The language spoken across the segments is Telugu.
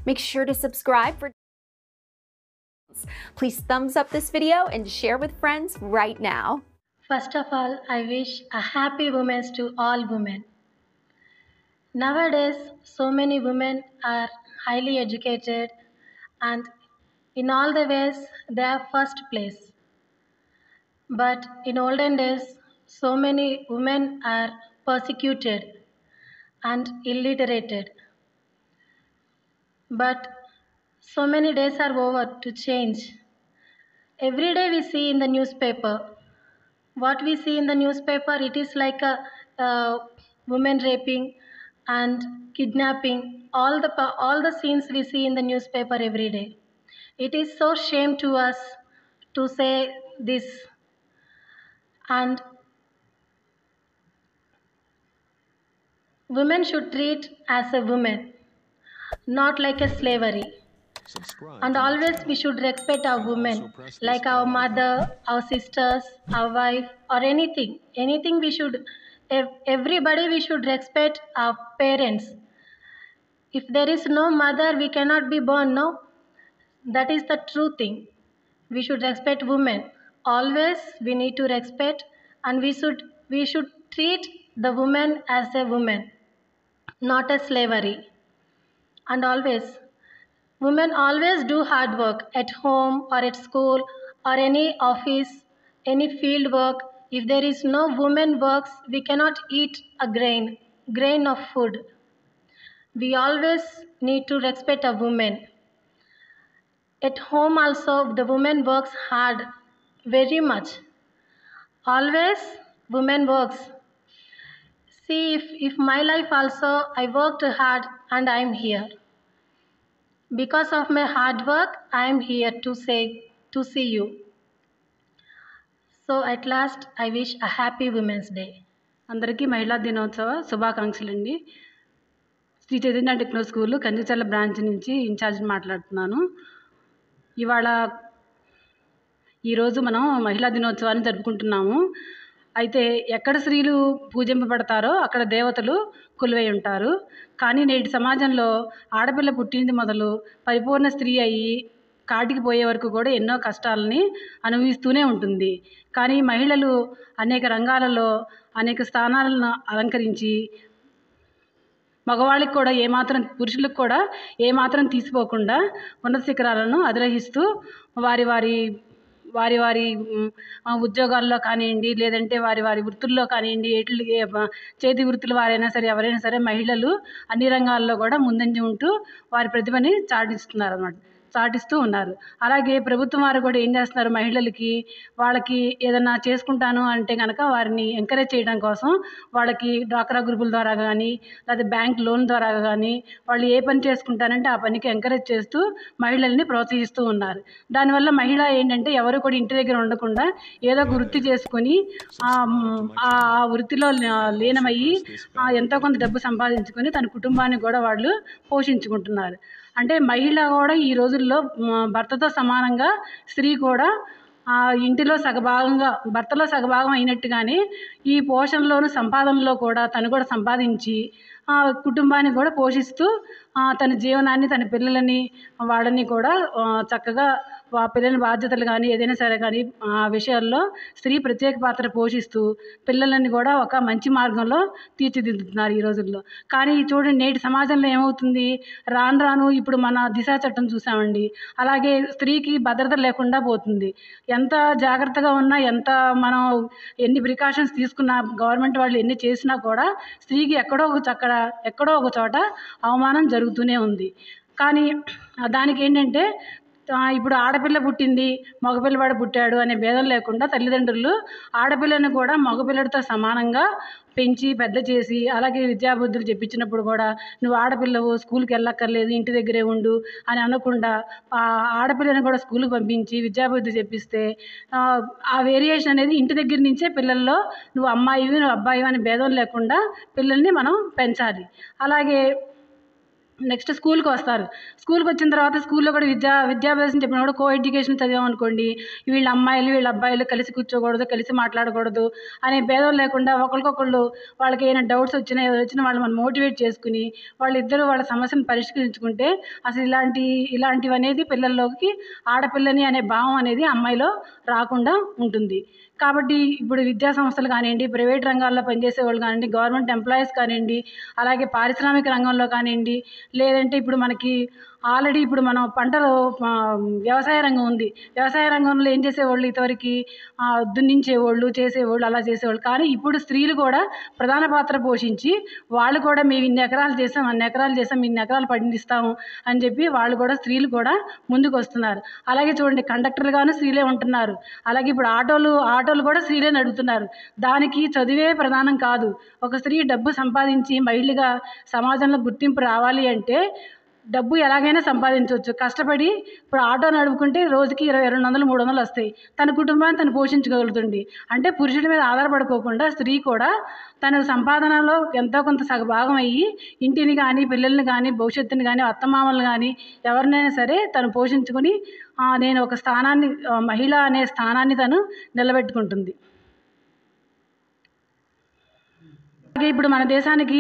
Make sure to subscribe for Please thumbs up this video and share with friends right now. First of all, I wish a happy Women's to all women. Nowadays, so many women are highly educated and in all the ways they are first place. But in olden days, so many women are persecuted and illiterated. But so many days are over to change. Every day we see in the newspaper what we see in the newspaper it is like a, uh women raping and kidnapping all the pa- all the scenes we see in the newspaper every day it is so shame to us to say this and women should treat as a woman not like a slavery and always we should respect our women like our mother our sisters our wife or anything anything we should ev- everybody we should respect our parents if there is no mother we cannot be born no that is the true thing we should respect women always we need to respect and we should we should treat the woman as a woman not as slavery and always Women always do hard work at home or at school or any office, any field work. If there is no woman works, we cannot eat a grain, grain of food. We always need to respect a woman. At home also, the woman works hard, very much. Always, woman works. See, if, if my life also, I worked hard and I am here. Because of my hard work, I am here to say to see you. So at last, I wish a happy Women's Day. అందరికీ మహిళా దినోత్సవ శుభాకాంక్షలు అండి Sri Chaitanya techno school Kandicharla branch నుంచి ఇన్ఛార్జిని మాట్లాడుతున్నాను ఇవాళ ఈరోజు మనం మహిళా దినోత్సవాన్ని జరుపుకుంటున్నాము అయితే ఎక్కడ స్త్రీలు పూజింపబడతారో అక్కడ దేవతలు కొలువై ఉంటారు కానీ నేటి సమాజంలో ఆడపిల్ల పుట్టింది మొదలు పరిపూర్ణ స్త్రీ అయ్యి కాటికి పోయే వరకు కూడా ఎన్నో కష్టాలని అనుభవిస్తూనే ఉంటుంది కానీ మహిళలు అనేక రంగాలలో అనేక స్థానాలను అలంకరించి మగవాళ్ళకి కూడా ఏమాత్రం పురుషులకు కూడా ఏమాత్రం తీసిపోకుండా ఉన్నత శిఖరాలను అధిరోహిస్తూ వారి వారి వారి వారి మ్, ఆ, ఉద్యోగాల్లో కానివ్వండి లేదంటే వారి వారి వృత్తుల్లో కానివ్వండి ఎట్లు ఏ బ- చేతి వృత్తుల వారైనా సరే ఎవరైనా సరే మహిళలు అన్ని రంగాల్లో కూడా ముందంజ ఉంటూ వారి ప్రతిభని చాటిస్తున్నారు అన్నమాట చాటిస్తూ ఉన్నారు అలాగే ప్రభుత్వం వారు కూడా ఏం చేస్తున్నారు మహిళలకి వాళ్ళకి ఏదన్నా చేసుకుంటాను అంటే కనుక వారిని ఎంకరేజ్ చేయడం కోసం వాళ్ళకి డ్వాక్రా గ్రూపుల ద్వారా కానీ లేదా బ్యాంక్ లోన్ ద్వారా కానీ వాళ్ళు ఏ పని చేసుకుంటారంటే ఆ పనికి ఎంకరేజ్ చేస్తూ మహిళల్ని ప్రోత్సహిస్తూ ఉన్నారు దానివల్ల మహిళ ఏంటంటే ఎవరు కూడా ఇంటి దగ్గర ఉండకుండా ఏదో ఒక వృత్తి చేసుకొని ఆ మ్, ఆ ఆ వృత్తిలో ల- లీనమయ్యి ఆ ఎంతో కొంత డబ్బు సంపాదించుకొని తన కుటుంబాన్ని కూడా వాళ్ళు పోషించుకుంటున్నారు అంటే మహిళ కూడా ఈ రోజుల్లో మ, భర్తతో సమానంగా స్త్రీ కూడా ఆ ఇంటిలో సగభాగంగా భర్తలో సగభాగం అయినట్టుగానే ఈ పోషణలోను సంపాదనలో కూడా తను కూడా సంపాదించి ఆ కుటుంబాన్ని కూడా పోషిస్తూ ఆ తన జీవనాన్ని తన పిల్లలని వాళ్ళని కూడా ఆ, చక్కగా ఆ పిల్లల బాధ్యతలు కానీ ఏదైనా సరే కానీ ఆ విషయాల్లో స్త్రీ ప్రత్యేక పాత్ర పోషిస్తూ పిల్లలని కూడా ఒక మంచి మార్గంలో తీర్చిదిద్దుతున్నారు ఈ రోజుల్లో కానీ చూడండి నేటి సమాజంలో ఏమవుతుంది రాను రాను ఇప్పుడు మన దిశా చట్టం చూసామండి అలాగే స్త్రీకి భద్రత లేకుండా పోతుంది ఎంత జాగ్రత్తగా ఉన్నా ఎంత మనం ఎన్ని ప్రికాషన్స్ తీసుకున్నా గవర్నమెంట్ వాళ్ళు ఎన్ని చేసినా కూడా స్త్రీకి ఎక్కడో ఒక చక్కడ ఎక్కడో ఒక చోట అవమానం జరుగుతూనే ఉంది కానీ ఆ దానికి ఏంటంటే ఆ, ఇప్పుడు ఆడపిల్ల పుట్టింది మగపిల్లవాడు పుట్టాడు అనే భేదం లేకుండా తల్లిదండ్రులు ఆడపిల్లని కూడా మగపిల్లడితో సమానంగా పెంచి పెద్ద చేసి అలాగే విద్యాబుద్ధులు చెప్పించినప్పుడు కూడా నువ్వు ఆడపిల్లవు స్కూల్కి వెళ్ళక్కర్లేదు ఇంటి దగ్గరే ఉండు అని అనకుండా ఆ ఆడపిల్లని కూడా స్కూల్కి పంపించి విద్యాబుద్ధి చెప్పిస్తే ఆ, ఆ వేరియేషన్ అనేది ఇంటి దగ్గర నుంచే పిల్లల్లో నువ్వు అమ్మాయివి నువ్వు అబ్బాయివి అనే భేదం లేకుండా పిల్లల్ని మనం పెంచాలి అలాగే నెక్స్ట్ స్కూల్కి వస్తారు స్కూల్కి వచ్చిన తర్వాత స్కూల్లో కూడా విద్యా విద్యాభ్యాసం చెప్పినప్పుడు కో ఎడ్యుకేషన్ చదివామనుకోండి వీళ్ళ అమ్మాయిలు వీళ్ళ అబ్బాయిలు కలిసి కూర్చోకూడదు కలిసి మాట్లాడకూడదు అనే భేదం లేకుండా ఒకరికొకళ్ళు వాళ్ళకి ఏమైనా డౌట్స్ వచ్చినా ఏదైనా వచ్చినా వాళ్ళు మనం మోటివేట్ చేసుకుని వాళ్ళిద్దరూ వాళ్ళ సమస్యను పరిష్కరించుకుంటే అసలు ఇలాంటి ఇలాంటివి అనేది పిల్లల్లోకి ఆడపిల్లని అనే భావం అనేది అమ్మాయిలో రాకుండా ఉంటుంది కాబట్టి ఇప్పుడు విద్యా సంస్థలు కానివ్వండి ప్రైవేట్ రంగాల్లో పనిచేసే వాళ్ళు కానివ్వండి గవర్నమెంట్ ఎంప్లాయీస్ కానివ్వండి అలాగే పారిశ్రామిక రంగంలో కానివ్వండి లేదంటే ఇప్పుడు మనకి ఆల్రెడీ ఇప్పుడు మనం పంటలు ఆ, వ్యవసాయ రంగం ఉంది వ్యవసాయ రంగంలో ఏం చేసేవాళ్ళు ఇంతవరకు ఆ, దున్నించేవాళ్ళు చేసేవాళ్ళు అలా చేసేవాళ్ళు కానీ ఇప్పుడు స్త్రీలు కూడా ప్రధాన పాత్ర పోషించి వాళ్ళు కూడా మేము ఇన్ని ఎకరాలు చేసాం అన్ని ఎకరాలు చేసాం ఇన్ని ఎకరాలు పండిస్తాము అని చెప్పి వాళ్ళు కూడా స్త్రీలు కూడా ముందుకు వస్తున్నారు అలాగే చూడండి కండక్టర్లుగాను స్త్రీలే ఉంటున్నారు అలాగే ఇప్పుడు ఆటోలు ఆటోలు కూడా స్త్రీలే నడుపుతున్నారు దానికి చదివే ప్రధానం కాదు ఒక స్త్రీ డబ్బు సంపాదించి మహిళగా సమాజంలో గుర్తింపు రావాలి అంటే డబ్బు ఎలాగైనా సంపాదించవచ్చు కష్టపడి ఇప్పుడు ఆటో నడుపుకుంటే రోజుకి ఇరవై రెండు వందలు మూడు వందలు వస్తాయి తన కుటుంబాన్ని తను పోషించగలుగుతుంది అంటే పురుషుడి మీద ఆధారపడుకోకుండా స్త్రీ కూడా తన సంపాదనలో ఎంతో కొంత సగభాగం అయ్యి ఇంటిని కానీ పిల్లల్ని కానీ భవిష్యత్తుని కానీ అత్తమామలు కానీ ఎవరినైనా సరే తను పోషించుకుని ఆ, నేను ఒక స్థానాన్ని ఆ, మహిళ అనే స్థానాన్ని తను నిలబెట్టుకుంటుంది అలాగే ఇప్పుడు మన దేశానికి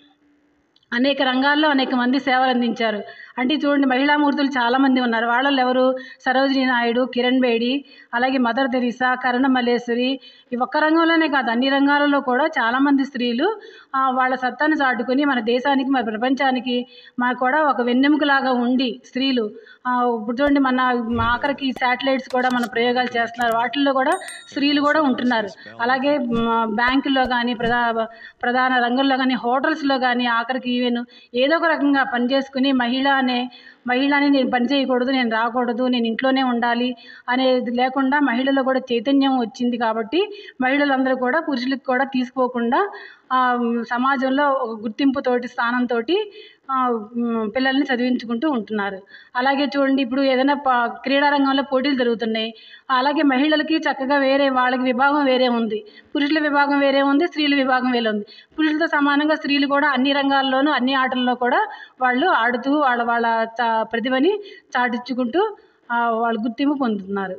అనేక రంగాల్లో అనేక మంది సేవలు అందించారు అంటే చూడండి మహిళామూర్తులు చాలామంది ఉన్నారు వాళ్ళల్లో ఎవరు సరోజిని నాయుడు కిరణ్ బేడి అలాగే మదర్ తెరీసా కరుణ మల్లేశ్వరి ఈ ఒక్క రంగంలోనే కాదు అన్ని రంగాలలో కూడా చాలామంది స్త్రీలు ఆ, వాళ్ళ సత్తాను చాటుకొని మన దేశానికి మన ప్రపంచానికి మనకు కూడా ఒక వెన్నెముకలాగా ఉండి స్త్రీలు ఆ, ఇప్పుడు చూడండి మన మా ఆఖరికి శాటిలైట్స్ కూడా మన ప్రయోగాలు చేస్తున్నారు వాటిల్లో కూడా స్త్రీలు కూడా ఉంటున్నారు అలాగే మ, బ్యాంకుల్లో కానీ ప్రధా ప్రధాన రంగంలో కానీ హోటల్స్లో కానీ ఆఖరికి ఈవెన్ ఏదో ఒక రకంగా పనిచేసుకుని మహిళ అనే మహిళని నేను పని చేయకూడదు నేను రాకూడదు నేను ఇంట్లోనే ఉండాలి అనేది లేకుండా మహిళలో కూడా చైతన్యం వచ్చింది కాబట్టి మహిళలందరూ కూడా పురుషులకు కూడా తీసుకోకుండా ఆ, సమాజంలో ఒక గుర్తింపుతోటి స్థానంతో పిల్లల్ని చదివించుకుంటూ ఉంటున్నారు అలాగే చూడండి ఇప్పుడు ఏదైనా ప క్రీడా రంగంలో పోటీలు జరుగుతున్నాయి అలాగే మహిళలకి చక్కగా వేరే వాళ్ళకి విభాగం వేరే ఉంది పురుషుల విభాగం వేరే ఉంది స్త్రీల విభాగం వేరే ఉంది పురుషులతో సమానంగా స్త్రీలు కూడా అన్ని రంగాల్లోనూ అన్ని ఆటల్లో కూడా వాళ్ళు ఆడుతూ వాళ్ళ వాళ్ళ చ- ప్రతిభని చాటించుకుంటూ ఆ, వాళ్ళు గుర్తింపు పొందుతున్నారు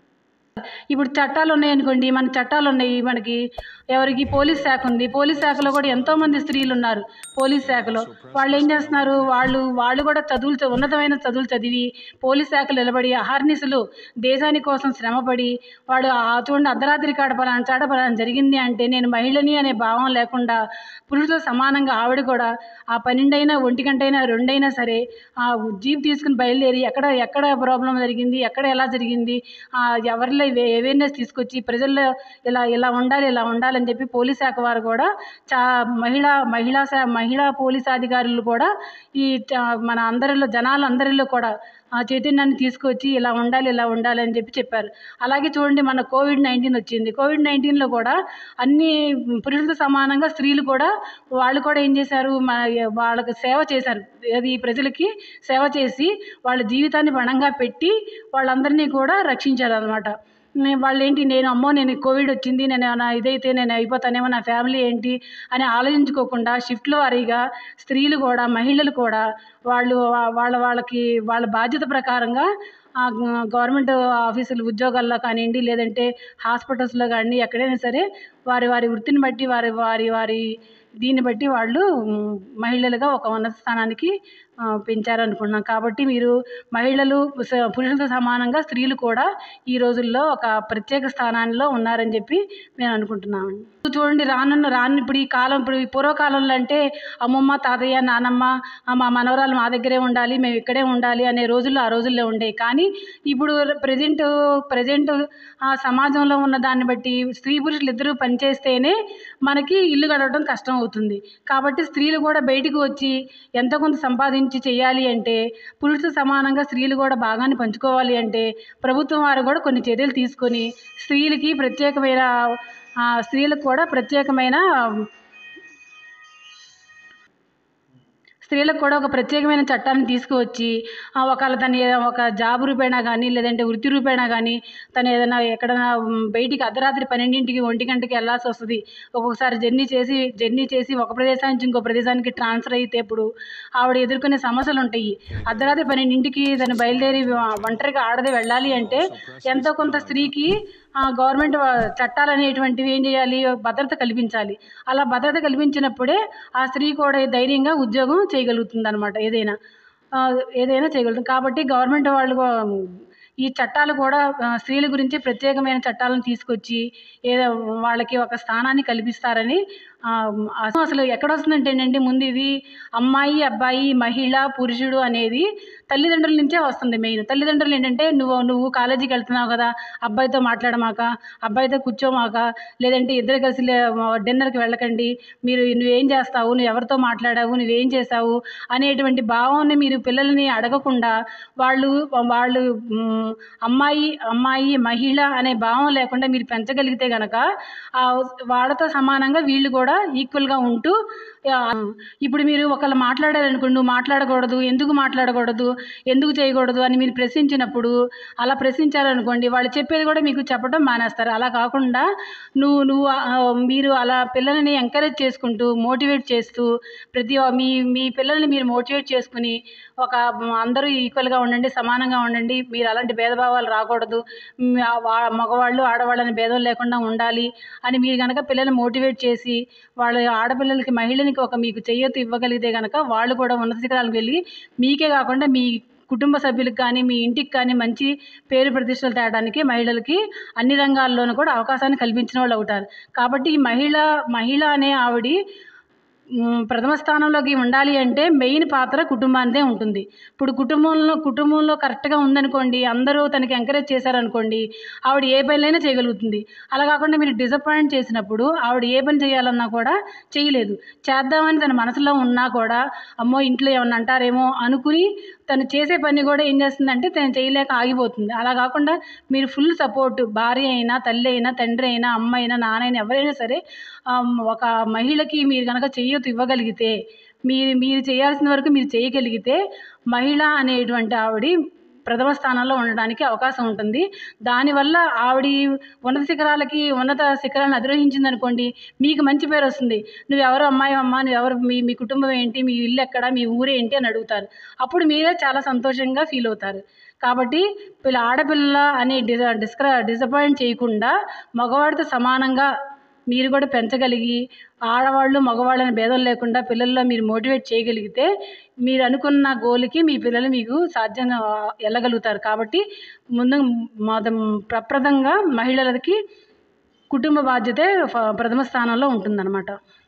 ఇప్పుడు చట్టాలు ఉన్నాయనుకోండి మన చట్టాలు ఉన్నాయి మనకి ఎవరికి పోలీస్ శాఖ ఉంది పోలీస్ శాఖలో కూడా ఎంతో మంది స్త్రీలు ఉన్నారు పోలీస్ శాఖలో వాళ్ళు ఏం చేస్తున్నారు వాళ్ళు వాళ్ళు కూడా చదువులు చ- ఉన్నతమైన చదువులు చదివి పోలీస్ శాఖలు నిలబడి అహర్నిశలు దేశాని కోసం శ్రమపడి వాడు ఆ చూడండి అర్ధరాత్రి కాడ పలానా చాట పలానా జరిగింది అంటే నేను మహిళని అనే భావం లేకుండా పురుషులతో సమానంగా ఆవిడ కూడా ఆ పన్నెండైనా ఒంటి గంటైనా రెండైనా సరే ఆ జీప్ తీసుకుని బయలుదేరి ఎక్కడ ఎక్కడ ప్రాబ్లం జరిగింది ఎక్కడ ఎలా జరిగింది ఆ ఎవరిలో అవేర్నెస్ తీసుకొచ్చి ప్రజల్లో ఇలా ఇలా ఉండాలి ఇలా ఉండాలని చెప్పి పోలీస్ శాఖ వారు కూడా చా మహిళా మహిళా శా మహిళా పోలీస్ అధికారులు కూడా ఈ చ- మన అందరిలో జనాలందరిలో కూడా ఆ చైతన్యాన్ని తీసుకొచ్చి ఇలా ఉండాలి ఇలా ఉండాలి అని చెప్పి చెప్పారు అలాగే చూడండి మన కోవిడ్ నైన్టీన్ వచ్చింది కోవిడ్ నైన్టీన్లో కూడా అన్ని పురుషులతో సమానంగా స్త్రీలు కూడా వాళ్ళు కూడా ఏం చేశారు మన వాళ్ళకి సేవ చేశారు అది ప్రజలకి సేవ చేసి వాళ్ళ జీవితాన్ని పణంగా పెట్టి వాళ్ళందరినీ కూడా రక్షించారు అనమాట వాళ్ళు ఏంటి నేను అమ్మో నేను కోవిడ్ వచ్చింది నేను నా ఇదైతే నేను అయిపోతానేమో నా ఫ్యామిలీ ఏంటి అని ఆలోచించుకోకుండా షిఫ్ట్ల వారీగా స్త్రీలు కూడా మహిళలు కూడా వాళ్ళు వా- వాళ్ళ వాళ్ళకి వాళ్ళ బాధ్యత ప్రకారంగా ఆ గ- గవర్నమెంట్ ఆఫీసులు ఉద్యోగాల్లో కానివ్వండి లేదంటే హాస్పిటల్స్లో కానీ ఎక్కడైనా సరే వారి వారి వృత్తిని బట్టి వారి వారి వారి దీన్ని బట్టి వాళ్ళు మ్, మహిళలుగా ఒక ఉన్నత స్థానానికి ఆ, పెంచారనుకున్నాం కాబట్టి మీరు మహిళలు స- పురుషులతో సమానంగా స్త్రీలు కూడా ఈ రోజుల్లో ఒక ప్రత్యేక స్థానాల్లో ఉన్నారని చెప్పి మేము అనుకుంటున్నామండి చూడండి రానున్న రాను ఇప్పుడు ఈ కాలం ఇప్పుడు ఈ పూర్వకాలంలో అంటే అమ్మమ్మ తాతయ్య నానమ్మ ఆ, మా మనవరాలు మా దగ్గరే ఉండాలి మేము ఇక్కడే ఉండాలి అనే రోజుల్లో ఆ రోజుల్లో ఉండేవి కానీ ఇప్పుడు ప్రజెంట్ ప్రజెంట్ ఆ సమాజంలో ఉన్న దాన్ని బట్టి స్త్రీ పురుషులు ఇద్దరూ పనిచేస్తేనే మనకి ఇల్లు గడవడం కష్టం అవుతుంది కాబట్టి స్త్రీలు కూడా బయటికి వచ్చి ఎంతో కొంత సంపాదించి చేయాలి అంటే పురుషులతో సమానంగా స్త్రీలు కూడా భాగాన్ని పంచుకోవాలి అంటే ప్రభుత్వం వారు కూడా కొన్ని చర్యలు తీసుకొని స్త్రీలకి ప్రత్యేకమైన ఆ, స్త్రీలకు కూడా ప్రత్యేకమైన స్త్రీలకు కూడా ఒక ప్రత్యేకమైన చట్టాన్ని తీసుకువచ్చి ఆ, ఒకవేళ తను ఏ- ఒక జాబ్ రూపేణా కానీ లేదంటే వృత్తి రూపేణా కానీ తను ఏదైనా ఎక్కడైనా మ్, బయటికి అర్ధరాత్రి పన్నెండింటికి ఒంటి గంటకి వెళ్ళాల్సి వస్తుంది ఒక్కొక్కసారి జర్నీ చేసి జర్నీ చేసి ఒక ప్రదేశం నుంచి ఇంకో ప్రదేశానికి ట్రాన్స్ఫర్ అయితే ఇప్పుడు ఆవిడ ఎదుర్కొనే సమస్యలు ఉంటాయి అర్ధరాత్రి పన్నెండింటికి తను బయలుదేరి వ- ఒంటరిగా ఆడదే వెళ్ళాలి అంటే ఎంతో కొంత స్త్రీకి ఆ, గవర్నమెంట్ వా- చట్టాలు అనేటువంటివి ఏం చేయాలి భద్రత కల్పించాలి అలా భద్రత కల్పించినప్పుడే ఆ స్త్రీ కూడా ధైర్యంగా ఉద్యోగం చేయగలుగుతుంది అనమాట ఏదైనా ఆ, ఏదైనా చేయగలుగుతుంది కాబట్టి గవర్నమెంట్ వాళ్ళు కూ- ఈ చట్టాలు కూడా ఆ, స్త్రీల గురించి ప్రత్యేకమైన చట్టాలను తీసుకొచ్చి ఏదో వాళ్ళకి ఒక స్థానాన్ని కల్పిస్తారని ఆ, అసలు ఎక్కడ వస్తుందంటేనండి ముందు ఇది అమ్మాయి అబ్బాయి మహిళ పురుషుడు అనేది తల్లిదండ్రుల నుంచే వస్తుంది మెయిన్ తల్లిదండ్రులు ఏంటంటే నువ్వు నువ్వు కాలేజీకి వెళ్తున్నావు కదా అబ్బాయితో మాట్లాడమాక అబ్బాయితో కూర్చోమాక లేదంటే ఇద్దరు కలిసి లే- డిన్నర్కి వెళ్ళకండి మీరు నువ్వేం చేస్తావు నువ్వు ఎవరితో మాట్లాడావు నువ్వేం చేసావు అనేటువంటి భావాన్ని మీరు పిల్లల్ని అడగకుండా వాళ్ళు వాళ్ళు మ్, అమ్మాయి అమ్మాయి మహిళ అనే భావం లేకుండా మీరు పెంచగలిగితే గనక ఆ వాళ్ళతో సమానంగా వీళ్ళు కూడా ఈక్వల్గా ఉంటూ ఆ, ఇప్పుడు మీరు ఒకళ్ళు మాట్లాడారనుకోండి నువ్వు మాట్లాడకూడదు ఎందుకు మాట్లాడకూడదు ఎందుకు చేయకూడదు అని మీరు ప్రశ్నించినప్పుడు అలా ప్రశ్నించారనుకోండి వాళ్ళు చెప్పేది కూడా మీకు చెప్పడం మానేస్తారు అలా కాకుండా నువ్వు నువ్వు ఆ, మీరు అలా పిల్లల్ని ఎంకరేజ్ చేసుకుంటూ మోటివేట్ చేస్తూ ప్రతి ఒ- మీ మీ పిల్లల్ని మీరు మోటివేట్ చేసుకుని ఒక మ్, అందరూ ఈక్వల్గా ఉండండి సమానంగా ఉండండి మీరు అలాంటి భేదభావాలు రాకూడదు మ్, ఆ వా- మగవాళ్ళు ఆడవాళ్ళని భేదం లేకుండా ఉండాలి అని మీరు కనుక పిల్లల్ని మోటివేట్ చేసి వాళ్ళ ఆడపిల్లలకి మహిళనికి ఒక మీకు చెయ్యొత్తు ఇవ్వగలిగితే కనుక వాళ్ళు కూడా ఉన్నత శిఖరాలకు వెళ్ళి మీకే కాకుండా మీ కుటుంబ సభ్యులకు కానీ మీ ఇంటికి కానీ మంచి పేరు ప్రతిష్టలు తేడానికి మహిళలకి అన్ని రంగాల్లోనూ కూడా అవకాశాన్ని కల్పించిన వాళ్ళు అవుతారు కాబట్టి ఈ మహిళ మహిళ అనే ఆవిడ మ్, ప్రథమ స్థానంలోకి ఉండాలి అంటే మెయిన్ పాత్ర కుటుంబానిదే ఉంటుంది ఇప్పుడు కుటుంబంలో కుటుంబంలో కరెక్ట్గా ఉందనుకోండి అందరూ తనకి ఎంకరేజ్ చేశారనుకోండి ఆవిడ ఏ పనులైనా చేయగలుగుతుంది అలా కాకుండా మీరు డిసప్పాయింట్ చేసినప్పుడు ఆవిడ ఏ పని చేయాలన్నా కూడా చేయలేదు చేద్దామని తన మనసులో ఉన్నా కూడా అమ్మో ఇంట్లో ఏమన్నా అంటారేమో అనుకుని తను చేసే పని కూడా ఏం చేస్తుందంటే తను చేయలేక ఆగిపోతుంది అలా కాకుండా మీరు ఫుల్ సపోర్ట్ భార్య అయినా తల్లి అయినా తండ్రి అయినా అమ్మ అయినా నాన్న అయినా ఎవరైనా సరే ఆమ్, ఒక మహిళకి మీరు కనుక చెయ్యొత్తు ఇవ్వగలిగితే మీరు మీరు చేయాల్సిన వరకు మీరు చేయగలిగితే మహిళ అనేటువంటి ఆవిడ ప్రథమ స్థానంలో ఉండడానికి అవకాశం ఉంటుంది దానివల్ల ఆవిడ ఉన్నత శిఖరాలకి ఉన్నత శిఖరాలను అధిరోహించింది అనుకోండి మీకు మంచి పేరు వస్తుంది నువ్వు ఎవరు అమ్మాయి అమ్మ నువ్వు ఎవరు మీ మీ కుటుంబం ఏంటి మీ ఇల్లు ఎక్కడ మీ ఊరు ఏంటి అని అడుగుతారు అప్పుడు మీరే చాలా సంతోషంగా ఫీల్ అవుతారు కాబట్టి వీళ్ళ ఆడపిల్ల అని డిస డిస్క్ర డిసప్పాయింట్ చేయకుండా మగవాడితో సమానంగా మీరు కూడా పెంచగలిగి ఆడవాళ్ళు మగవాళ్ళని భేదం లేకుండా పిల్లల్లో మీరు మోటివేట్ చేయగలిగితే మీరు అనుకున్న గోల్కి మీ పిల్లలు మీకు సాధ్యంగా వెళ్ళగలుగుతారు కాబట్టి ముందు మొద ప్రప్రదంగా మహిళలకి కుటుంబ బాధ్యతే ఫ- ప్రథమ స్థానంలో ఉంటుందన్నమాట